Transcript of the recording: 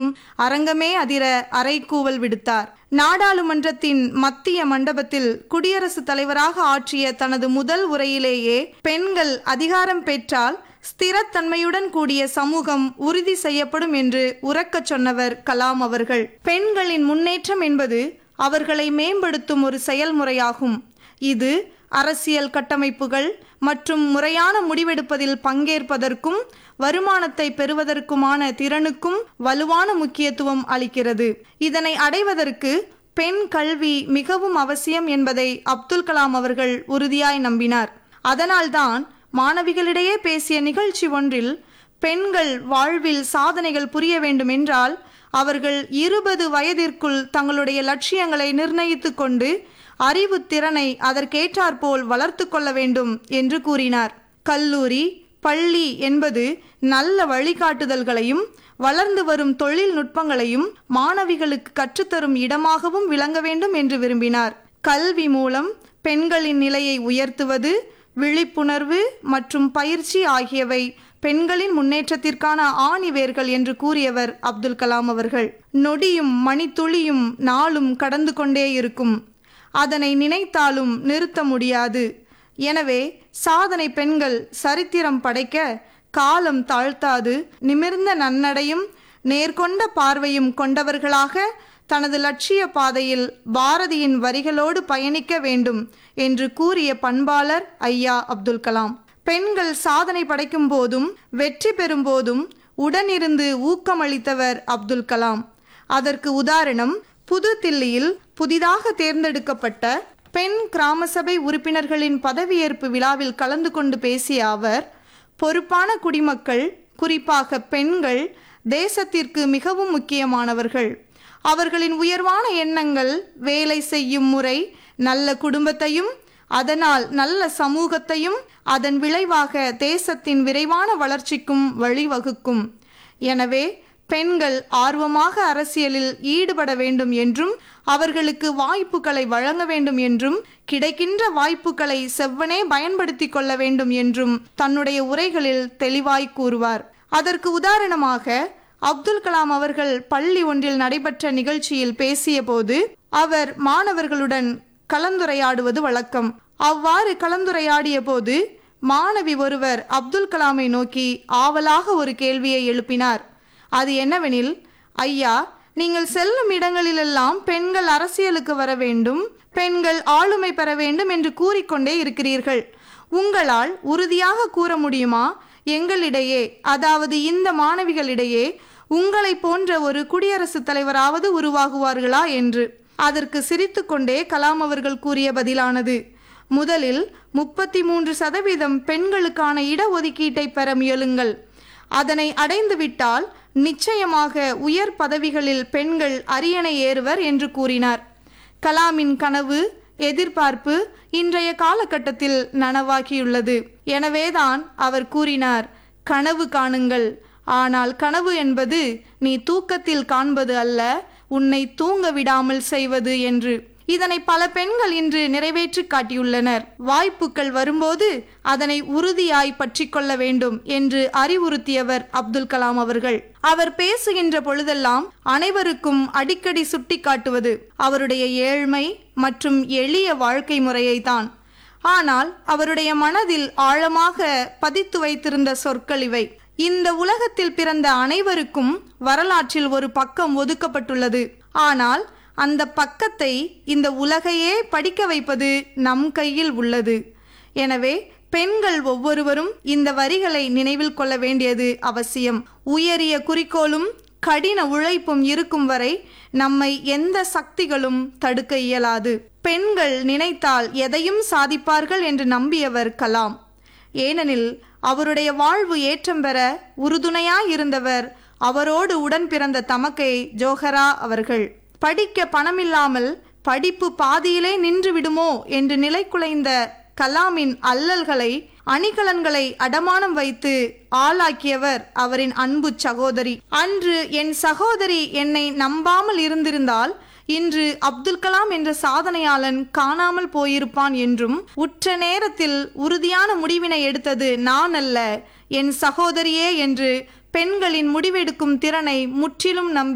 அரங்கமே அதிர அறைகூவல் விடுத்தார் நாடாளுமன்றத்தின் மத்திய மண்டபத்தில் குடியரசுத் தலைவராக ஆற்றிய தனது முதல் உரையிலேயே பெண்கள் அதிகாரம் பெற்றால் ஸ்திரத்தன்மையுடன் கூடிய சமூகம் உறுதி செய்யப்படும் என்று உறக்கச் சொன்னவர் கலாம் அவர்கள் பெண்களின் முன்னேற்றம் என்பது அவர்களை மேம்படுத்தும் ஒரு செயல்முறையாகும் இது அரசியல் கட்டமைப்புகள் மற்றும் முறையான முடிவெடுப்பதில் பங்கேற்பதற்கும் வருமானத்தை பெறுவதற்குமான திறனுக்கும் வலுவான முக்கியத்துவம் அளிக்கிறது இதனை அடைவதற்கு பெண் கல்வி மிகவும் அவசியம் என்பதை அப்துல் கலாம் அவர்கள் உறுதியாய் நம்பினார் அதனால்தான் மாணவிகளிடையே பேசிய நிகழ்ச்சி ஒன்றில் பெண்கள் வாழ்வில் சாதனைகள் புரிய வேண்டுமென்றால் அவர்கள் இருபது வயதிற்குள் தங்களுடைய லட்சியங்களை நிர்ணயித்து கொண்டு அறிவு திறனை அதற்கேற்றாற்போல் வளர்த்து கொள்ள வேண்டும் என்று கூறினார் கல்லூரி பள்ளி என்பது நல்ல வழிகாட்டுதல்களையும் வளர்ந்து வரும் தொழில்நுட்பங்களையும் மாணவிகளுக்கு கற்றுத்தரும் இடமாகவும் விளங்க வேண்டும் என்று விரும்பினார் கல்வி மூலம் பெண்களின் நிலையை உயர்த்துவது விழிப்புணர்வு மற்றும் பயிற்சி ஆகியவை பெண்களின் முன்னேற்றத்திற்கான ஆணிவேர்கள் என்று கூறியவர் அப்துல் கலாம் அவர்கள் நொடியும் மணித்துளியும் நாளும் கடந்து கொண்டே இருக்கும் அதனை நினைத்தாலும் நிறுத்த முடியாது எனவே சாதனை பெண்கள் சரித்திரம் படைக்க காலம் தாழ்த்தாது நிமிர்ந்த நன்னடையும் நேர்கொண்ட பார்வையும் கொண்டவர்களாக தனது லட்சிய பாதையில் பாரதியின் வரிகளோடு பயணிக்க வேண்டும் என்று கூறிய பண்பாளர் ஐயா அப்துல் கலாம் பெண்கள் சாதனை படைக்கும் போதும் வெற்றி பெறும் போதும் உடனிருந்து ஊக்கமளித்தவர் அப்துல் கலாம் அதற்கு உதாரணம் புது தில்லியில் புதிதாக தேர்ந்தெடுக்கப்பட்ட பெண் கிராம சபை உறுப்பினர்களின் பதவியேற்பு விழாவில் கலந்து கொண்டு பேசிய அவர் பொறுப்பான குடிமக்கள் குறிப்பாக பெண்கள் தேசத்திற்கு மிகவும் முக்கியமானவர்கள் அவர்களின் உயர்வான எண்ணங்கள் வேலை செய்யும் முறை நல்ல குடும்பத்தையும் அதனால் நல்ல சமூகத்தையும் அதன் விளைவாக தேசத்தின் விரைவான வளர்ச்சிக்கும் வழிவகுக்கும் எனவே பெண்கள் ஆர்வமாக அரசியலில் ஈடுபட வேண்டும் என்றும் அவர்களுக்கு வாய்ப்புகளை வழங்க வேண்டும் என்றும் கிடைக்கின்ற வாய்ப்புகளை செவ்வனே பயன்படுத்தி கொள்ள வேண்டும் என்றும் தன்னுடைய உரைகளில் தெளிவாய் கூறுவார் அதற்கு உதாரணமாக அப்துல் கலாம் அவர்கள் பள்ளி ஒன்றில் நடைபெற்ற நிகழ்ச்சியில் பேசியபோது அவர் மாணவர்களுடன் கலந்துரையாடுவது வழக்கம் அவ்வாறு கலந்துரையாடிய போது மாணவி ஒருவர் அப்துல் கலாமை நோக்கி ஆவலாக ஒரு கேள்வியை எழுப்பினார் அது என்னவெனில் ஐயா நீங்கள் செல்லும் இடங்களிலெல்லாம் பெண்கள் அரசியலுக்கு வர வேண்டும் பெண்கள் ஆளுமை பெற வேண்டும் என்று கூறிக்கொண்டே இருக்கிறீர்கள் உங்களால் உறுதியாக கூற முடியுமா எங்களிடையே அதாவது இந்த மாணவிகளிடையே உங்களை போன்ற ஒரு குடியரசுத் தலைவராவது உருவாகுவார்களா என்று அதற்கு சிரித்துக்கொண்டே கலாம் அவர்கள் கூறிய பதிலானது முதலில் முப்பத்தி மூன்று சதவீதம் பெண்களுக்கான இடஒதுக்கீட்டை பெற முயலுங்கள் அதனை அடைந்துவிட்டால் நிச்சயமாக உயர் பதவிகளில் பெண்கள் அரியணை ஏறுவர் என்று கூறினார் கலாமின் கனவு எதிர்பார்ப்பு இன்றைய காலகட்டத்தில் நனவாகியுள்ளது எனவேதான் அவர் கூறினார் கனவு காணுங்கள் ஆனால் கனவு என்பது நீ தூக்கத்தில் காண்பது அல்ல உன்னை தூங்க விடாமல் செய்வது என்று இதனை பல பெண்கள் இன்று நிறைவேற்றி காட்டியுள்ளனர் வாய்ப்புகள் வரும்போது அதனை உறுதியாய் பற்றி கொள்ள வேண்டும் என்று அறிவுறுத்தியவர் அப்துல் கலாம் அவர்கள் அவர் பேசுகின்ற பொழுதெல்லாம் அனைவருக்கும் அடிக்கடி சுட்டிக்காட்டுவது அவருடைய ஏழ்மை மற்றும் எளிய வாழ்க்கை முறையை தான் ஆனால் அவருடைய மனதில் ஆழமாக பதித்து வைத்திருந்த சொற்கள் இவை இந்த உலகத்தில் பிறந்த அனைவருக்கும் வரலாற்றில் ஒரு பக்கம் ஒதுக்கப்பட்டுள்ளது ஆனால் அந்த பக்கத்தை இந்த உலகையே படிக்க வைப்பது நம் கையில் உள்ளது எனவே பெண்கள் ஒவ்வொருவரும் இந்த வரிகளை நினைவில் கொள்ள வேண்டியது அவசியம் உயரிய குறிக்கோளும் கடின உழைப்பும் இருக்கும் வரை நம்மை எந்த சக்திகளும் தடுக்க இயலாது பெண்கள் நினைத்தால் எதையும் சாதிப்பார்கள் என்று நம்பியவர் கலாம் ஏனெனில் அவருடைய வாழ்வு ஏற்றம் பெற உறுதுணையாயிருந்தவர் அவரோடு உடன் பிறந்த தமக்கை ஜோஹரா அவர்கள் படிக்க பணமில்லாமல் படிப்பு பாதியிலே நின்று விடுமோ என்று நிலை குலைந்த கலாமின் அல்லல்களை அணிகலன்களை அடமானம் வைத்து ஆளாக்கியவர் அவரின் அன்பு சகோதரி அன்று என் சகோதரி என்னை நம்பாமல் இருந்திருந்தால் இன்று அப்துல் கலாம் என்ற சாதனையாளன் காணாமல் போயிருப்பான் என்றும் உற்ற நேரத்தில் உறுதியான முடிவினை எடுத்தது நான் அல்ல என் சகோதரியே என்று பெண்களின் முடிவெடுக்கும் திறனை முற்றிலும் நம்பி